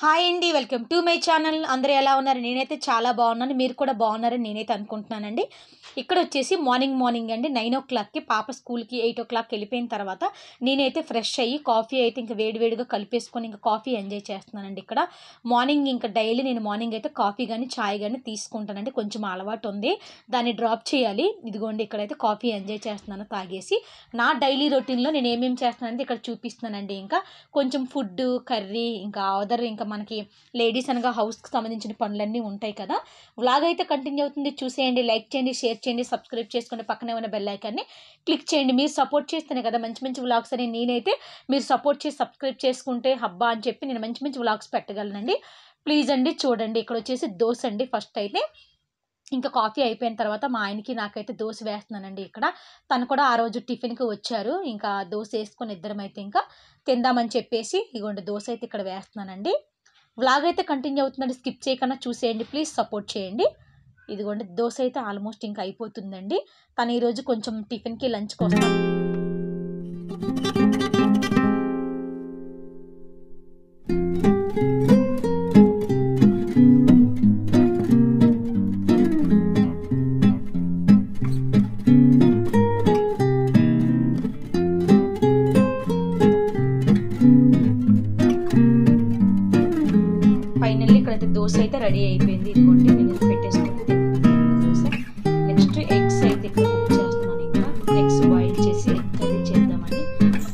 hi అండి welcome to my channel అందరూ ఎలా ఉన్నారు నేనైతే చాలా బాగున్నాను మీరు కూడా బాగున్నారని నేనైతే అనుకుంటున్నానండి ఇక్కడ వచ్చేసి మార్నింగ్ మార్నింగ్ అండి నైన్ ఓ క్లాక్కి పాప స్కూల్కి ఎయిట్ ఓ క్లాక్కి వెళ్ళిపోయిన తర్వాత నేనైతే ఫ్రెష్ అయ్యి కాఫీ అయితే ఇంకా వేడివేడిగా కలిపేసుకొని ఇంకా కాఫీ ఎంజాయ్ చేస్తున్నానండి ఇక్కడ మార్నింగ్ ఇంకా డైలీ నేను మార్నింగ్ అయితే కాఫీ కానీ చాయ్ కానీ తీసుకుంటానండి కొంచెం అలవాటు ఉంది దాన్ని డ్రాప్ చేయాలి ఇదిగోండి ఇక్కడైతే కాఫీ ఎంజాయ్ చేస్తున్నాను తాగేసి నా డైలీ రొటీన్లో నేను ఏమేమి చేస్తున్నానంటే ఇక్కడ చూపిస్తున్నానండి ఇంకా కొంచెం ఫుడ్ కర్రీ ఇంకా అదర్ ఇంకా మనకి లేడీస్ అనగా హౌస్కి సంబంధించిన పనులన్నీ ఉంటాయి కదా వ్లాగ్ అయితే కంటిన్యూ అవుతుంది చూసేయండి లైక్ చేయండి షేర్ చేయండి సబ్స్క్రైబ్ చేసుకోండి పక్కనే ఉన్న బెల్ ఐకాన్ని క్లిక్ చేయండి మీరు సపోర్ట్ చేస్తేనే కదా మంచి మంచి వ్లాగ్స్ అని నేనైతే మీరు సపోర్ట్ చేసి సబ్స్క్రైబ్ చేసుకుంటే హబ్బా అని చెప్పి నేను మంచి మంచి వ్లాగ్స్ పెట్టగలనండి ప్లీజ్ అండి చూడండి ఇక్కడ వచ్చేసి దోశ అండి ఫస్ట్ అయితే ఇంకా కాఫీ అయిపోయిన తర్వాత మా ఆయనకి నాకైతే దోశ వేస్తున్నానండి ఇక్కడ తను కూడా ఆ రోజు టిఫిన్కి వచ్చారు ఇంకా దోశ వేసుకొని ఇద్దరం అయితే ఇంకా తిందామని చెప్పేసి ఇగోండి దోశ అయితే ఇక్కడ వేస్తున్నానండి వ్లాగ్ అయితే కంటిన్యూ అవుతుందండి స్కిప్ చేయకుండా చూసేయండి ప్లీజ్ సపోర్ట్ చేయండి ఇదిగోండి దోశ అయితే ఆల్మోస్ట్ ఇంకా అయిపోతుందండి తను ఈరోజు కొంచెం టిఫిన్కి లంచ్కి వస్తాం ఫైనల్లీ ఇక్కడైతే దోశ అయితే రెడీ అయిపోయింది ఇదిగోండి నేను ఇది పెట్టేసుకుని దోశ నెక్స్ట్ ఎగ్స్ అయితే ఇక్కడ కుక్ చేస్తున్నాను ఇంకా ఎగ్స్ బాయిల్ చేసి ఎగ్ కర్రీ చేద్దామని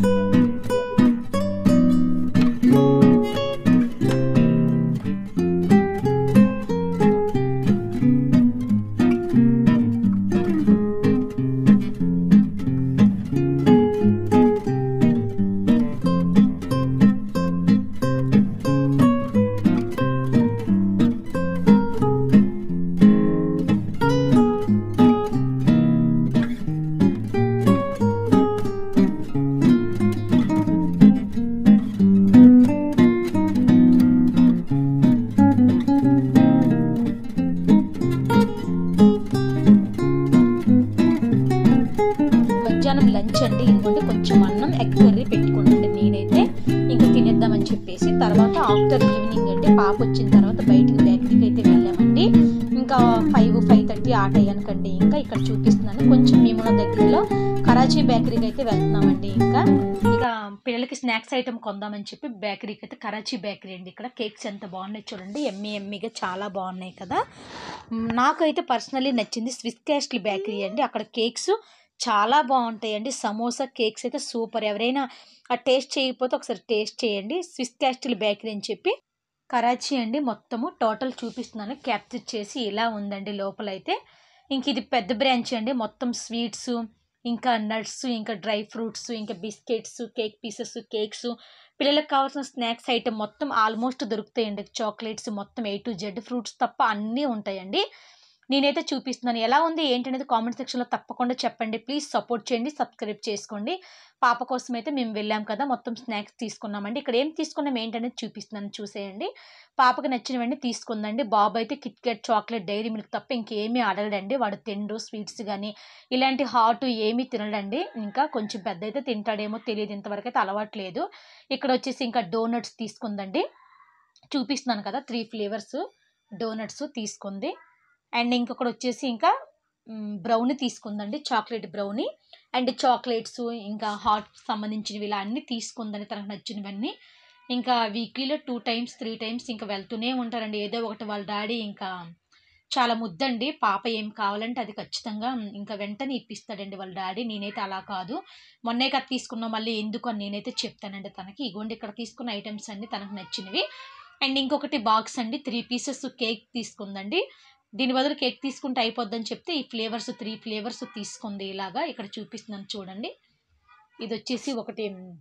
మధ్యాహ్నం లంచ్ అండి ఇదిగోండి కొంచెం అన్నం ఎగ్ కర్రీ పెట్టుకున్నాండి నేనైతే ఇంకా తినేద్దామని చెప్పేసి తర్వాత ఆఫ్టర్ ఈవినింగ్ అండి పాప వచ్చిన తర్వాత బయటికి బేకరీకి అయితే వెళ్ళామండి ఇంకా ఫైవ్ ఫైవ్ థర్టీ ఆ టైంకండి ఇంకా ఇక్కడ చూపిస్తున్నాను కొంచెం మేము ఉన్న దగ్గరలో కరాచీ బేకరీకి అయితే వెళ్తున్నామండి ఇంకా ఇక పిల్లలకి స్నాక్స్ ఐటమ్ కొందామని చెప్పి బేకరీకి అయితే కరాచీ బేకరీ అండి ఇక్కడ కేక్స్ ఎంత బాగున్నాయి చూడండి ఎమ్మి ఎమ్మిగా చాలా బాగున్నాయి కదా మ్, నాకైతే పర్సనలీ నచ్చింది స్విస్ క్యాస్ట్లీ బేకరీ అండి అక్కడ కేక్స్ చాలా బాగుంటాయండి సమోసా కేక్స్ అయితే సూపర్ ఎవరైనా ఆ టేస్ట్ చేయకపోతే ఒకసారి టేస్ట్ చేయండి స్విస్ క్యాస్టిల్ బేకరీ అని చెప్పి కరాచీ అండి మొత్తము టోటల్ చూపిస్తున్నాను క్యాప్చర్ చేసి ఇలా ఉందండి లోపలైతే ఇంక ఇది పెద్ద బ్రాంచ్ అండి మొత్తం స్వీట్స్ ఇంకా నట్స్ ఇంకా డ్రై ఫ్రూట్స్ ఇంకా బిస్కెట్స్ కేక్ పీసెస్ కేక్స్ పిల్లలకు కావాల్సిన స్నాక్స్ ఐటమ్ మొత్తం ఆల్మోస్ట్ దొరుకుతాయండి చాక్లెట్స్ మొత్తం ఏ టు జెడ్ ఫ్రూట్స్ తప్ప అన్నీ ఉంటాయండి నేనైతే చూపిస్తున్నాను ఎలా ఉంది ఏంటనేది కామెంట్ సెక్షన్లో తప్పకుండా చెప్పండి ప్లీజ్ సపోర్ట్ చేయండి సబ్స్క్రైబ్ చేసుకోండి పాప కోసం అయితే మేము వెళ్ళాం కదా మొత్తం స్నాక్స్ తీసుకున్నామండి ఇక్కడ ఏం తీసుకున్నాం ఏంటనేది చూపిస్తున్నాను చూసేయండి పాపకి నచ్చినవన్నీ తీసుకుందండి బాబు అయితే Kit Kat chocolate Dairy Milk తప్ప ఇంకేమీ అడగడండి వాడు తిండు స్వీట్స్ కానీ ఇలాంటి హాట్ ఏమీ తినడండి ఇంకా కొంచెం పెద్ద అయితే తింటాడేమో తెలియదు ఇంతవరకు అయితే అలవాట్లేదు ఇక్కడ వచ్చేసి ఇంకా డోనట్స్ తీసుకుందండి చూపిస్తున్నాను కదా త్రీ ఫ్లేవర్స్ డోనట్స్ తీసుకుంది అండ్ ఇంకొకటి వచ్చేసి ఇంకా బ్రౌనీ తీసుకుందండి చాక్లెట్ బ్రౌనీ అండ్ చాక్లెట్స్ ఇంకా హాట్ సంబంధించినవి ఇలా అన్నీ తీసుకుందండి తనకు నచ్చినవన్నీ ఇంకా వీక్లీలో టూ టైమ్స్ త్రీ టైమ్స్ ఇంకా వెళ్తూనే ఉంటారండి ఏదో ఒకటి వాళ్ళ డాడీ ఇంకా చాలా ముద్దండి పాప ఏం కావాలంటే అది ఖచ్చితంగా ఇంకా వెంటనే ఇప్పిస్తాడండి వాళ్ళ డాడీ నేనైతే అలా కాదు మొన్నే కదా తీసుకున్నాం మళ్ళీ ఎందుకు అని నేనైతే చెప్తానండి తనకి ఇగోండి ఇక్కడ తీసుకున్న ఐటమ్స్ అన్ని తనకు నచ్చినవి అండ్ ఇంకొకటి బాక్స్ అండి త్రీ పీసెస్ కేక్ తీసుకుందండి దీని బదులు కేక్ తీసుకుంటే అయిపోద్దని చెప్తే ఈ ఫ్లేవర్స్ త్రీ ఫ్లేవర్స్ తీసుకుంది ఇలాగా ఇక్కడ చూపిస్తున్నాను చూడండి ఇది వచ్చేసి ఒకటి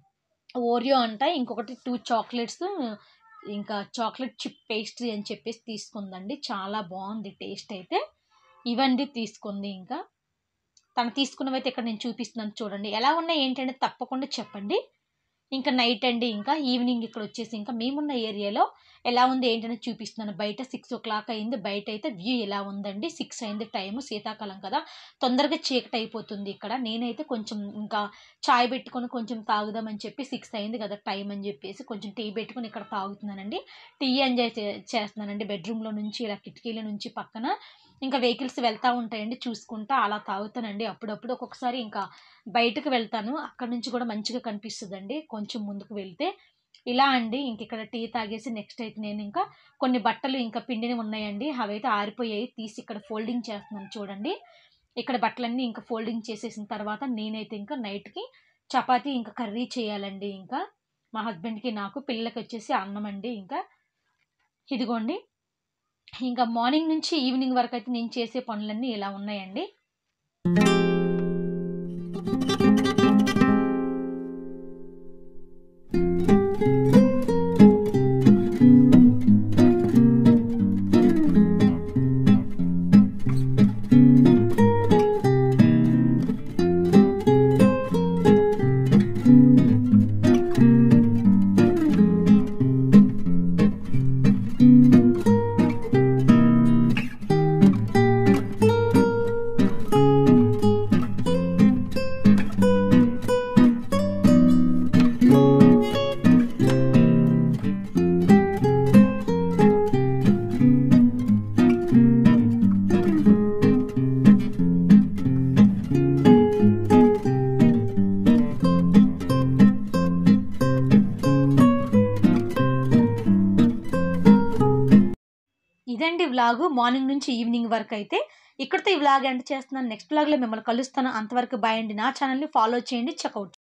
ఓరియో అంట ఇంకొకటి టూ చాక్లెట్స్ ఇంకా చాక్లెట్ చిప్ పేస్ట్రీ అని చెప్పేసి తీసుకుందండి చాలా బాగుంది టేస్ట్ అయితే ఇవండి తీసుకుంది ఇంకా తను తీసుకున్నవైతే ఇక్కడ నేను చూపిస్తున్నాను చూడండి ఎలా ఉన్నాయి ఏంటంటే తప్పకుండా చెప్పండి ఇంకా నైట్ అండి ఇంకా ఈవినింగ్ ఇక్కడ వచ్చేసి ఇంకా మేమున్న ఏరియాలో ఎలా ఉంది ఏంటని చూపిస్తున్నాను బయట సిక్స్ ఓ క్లాక్ అయింది బయట అయితే వ్యూ ఎలా ఉందండి సిక్స్ అయింది టైము శీతాకాలం కదా తొందరగా చీకటి అయిపోతుంది ఇక్కడ నేనైతే కొంచెం ఇంకా చాయ్ పెట్టుకొని కొంచెం తాగుదామని చెప్పి సిక్స్ అయింది కదా టైం అని చెప్పేసి కొంచెం టీ పెట్టుకొని ఇక్కడ తాగుతున్నానండి టీ ఎంజాయ్ చే- చేస్తున్నానండి బెడ్రూమ్లో నుంచి ఇలా కిటికీల నుంచి పక్కన ఇంకా వెహికల్స్ వెళ్తూ ఉంటాయండి చూసుకుంటా అలా తాగుతానండి అప్పుడప్పుడు ఒక్కొక్కసారి ఇంకా బయటకు వెళ్తాను అక్కడ నుంచి కూడా మంచిగా కనిపిస్తుందండి కొంచెం ముందుకు వెళ్తే ఇలా అండి ఇంక ఇక్కడ టీ తాగేసి నెక్స్ట్ అయితే నేను ఇంకా కొన్ని బట్టలు ఇంకా పిండిని ఉన్నాయండి అవి అయితే ఆరిపోయాయి తీసి ఇక్కడ ఫోల్డింగ్ చేస్తున్నాను చూడండి ఇక్కడ బట్టలన్నీ ఇంకా ఫోల్డింగ్ చేసేసిన తర్వాత నేనైతే ఇంకా నైట్కి చపాతీ ఇంకా కర్రీ చేయాలండి ఇంకా మా హస్బెండ్కి నాకు పిల్లలకి వచ్చేసి అన్నం అండి ఇంకా ఇదిగోండి ఇంకా మార్నింగ్ నుంచి ఈవినింగ్ వరకు అయితే నేను చేసే పనులన్నీ ఇలా ఉన్నాయండి ఇదండి వ్లాగు మార్నింగ్ నుంచి ఈవినింగ్ వరకు అయితే ఇక్కడితో ఈ వ్లాగ్ ఎండ్ చేస్తున్నాను నెక్స్ట్ వ్లాగ్లో మిమ్మల్ని కలుస్తాను అంతవరకు బాయ్ అండి నా ఛానల్ని ఫాలో చేయండి చెక్అవుట్